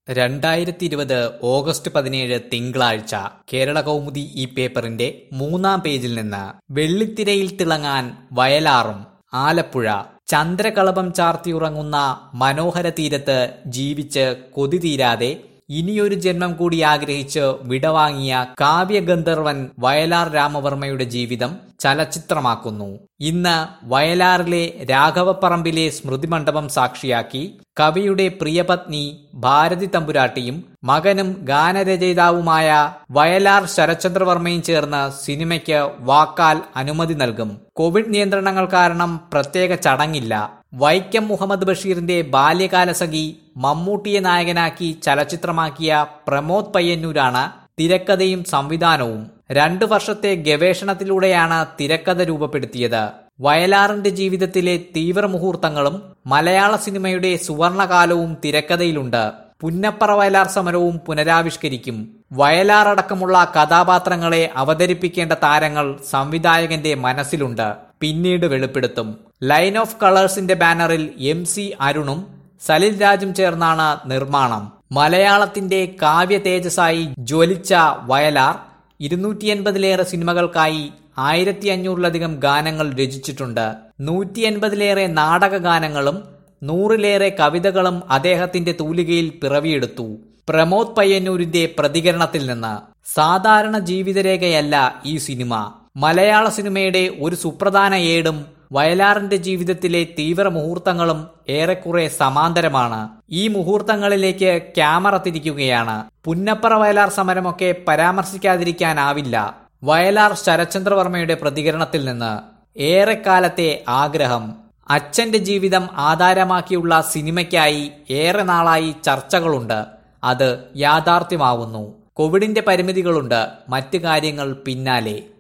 രണ്ടായിരത്തി ഇരുപത് ഓഗസ്റ്റ് പതിനേഴ് തിങ്കളാഴ്ച കേരള കൗമുദി ഈ പേപ്പറിന്റെ മൂന്നാം പേജിൽ നിന്ന് വെള്ളിത്തിരയിൽ തിളങ്ങാൻ വയലാറും ആലപ്പുഴ ചന്ദ്രകളഭം ചാർത്തിയുറങ്ങുന്ന മനോഹര തീരത്ത് ജീവിച്ച് കൊതി തീരാതെ ഇനിയൊരു ജന്മം കൂടി ആഗ്രഹിച്ച് വിടവാങ്ങിയ കാവ്യഗന്ധർവൻ വയലാർ രാമവർമ്മയുടെ ജീവിതം ചലച്ചിത്രമാക്കുന്നു ഇന്ന് വയലാറിലെ രാഘവപ്പറമ്പിലെ സ്മൃതിമണ്ഡപം സാക്ഷിയാക്കി കവിയുടെ പ്രിയപത്നി ഭാരതി തമ്പുരാട്ടിയും മകനും ഗാനരചയിതാവുമായ വയലാർ ശരചന്ദ്രവർമ്മയും ചേർന്ന് സിനിമയ്ക്ക് വാക്കാൽ അനുമതി നൽകും കോവിഡ് നിയന്ത്രണങ്ങൾ കാരണം പ്രത്യേക ചടങ്ങില്ല വൈക്കം മുഹമ്മദ് ബഷീറിന്റെ ബാല്യകാലസഖി മമ്മൂട്ടിയെ നായകനാക്കി ചലച്ചിത്രമാക്കിയ പ്രമോദ് പയ്യന്നൂരാണ് തിരക്കഥയും സംവിധാനവും രണ്ടു വർഷത്തെ ഗവേഷണത്തിലൂടെയാണ് തിരക്കഥ രൂപപ്പെടുത്തിയത് വയലാറിന്റെ ജീവിതത്തിലെ തീവ്രമുഹൂർത്തങ്ങളും മലയാള സിനിമയുടെ സുവർണകാലവും തിരക്കഥയിലുണ്ട് പുന്നപ്പറ വയലാർ സമരവും പുനരാവിഷ്കരിക്കും വയലാർ അടക്കമുള്ള കഥാപാത്രങ്ങളെ അവതരിപ്പിക്കേണ്ട താരങ്ങൾ സംവിധായകന്റെ മനസ്സിലുണ്ട് പിന്നീട് വെളിപ്പെടുത്തും ലൈൻ ഓഫ് കളേഴ്സിന്റെ ബാനറിൽ എം സി അരുണും സലിൽ രാജും ചേർന്നാണ് നിർമ്മാണം മലയാളത്തിന്റെ കാവ്യ തേജസ്സായി ജ്വലിച്ച വയലാർ ഇരുന്നൂറ്റി എൺപതിലേറെ സിനിമകൾക്കായി ആയിരത്തി അഞ്ഞൂറിലധികം ഗാനങ്ങൾ രചിച്ചിട്ടുണ്ട് നൂറ്റി എൺപതിലേറെ നാടക ഗാനങ്ങളും നൂറിലേറെ കവിതകളും അദ്ദേഹത്തിന്റെ തൂലികയിൽ പിറവിയെടുത്തു പ്രമോദ് പയ്യന്നൂരിന്റെ പ്രതികരണത്തിൽ നിന്ന് സാധാരണ ജീവിതരേഖയല്ല ഈ സിനിമ മലയാള സിനിമയുടെ ഒരു സുപ്രധാന ഏടും വയലാറിന്റെ ജീവിതത്തിലെ തീവ്ര മുഹൂർത്തങ്ങളും ഏറെക്കുറെ സമാന്തരമാണ് ഈ മുഹൂർത്തങ്ങളിലേക്ക് ക്യാമറ തിരിക്കുകയാണ് പുന്നപ്പറ വയലാർ സമരമൊക്കെ പരാമർശിക്കാതിരിക്കാനാവില്ല വയലാർ ശരചന്ദ്രവർമ്മയുടെ പ്രതികരണത്തിൽ നിന്ന് ഏറെക്കാലത്തെ ആഗ്രഹം അച്ഛന്റെ ജീവിതം ആധാരമാക്കിയുള്ള സിനിമയ്ക്കായി ഏറെ നാളായി ചർച്ചകളുണ്ട് അത് യാഥാർത്ഥ്യമാവുന്നു കോവിഡിന്റെ പരിമിതികളുണ്ട് മറ്റു കാര്യങ്ങൾ പിന്നാലെ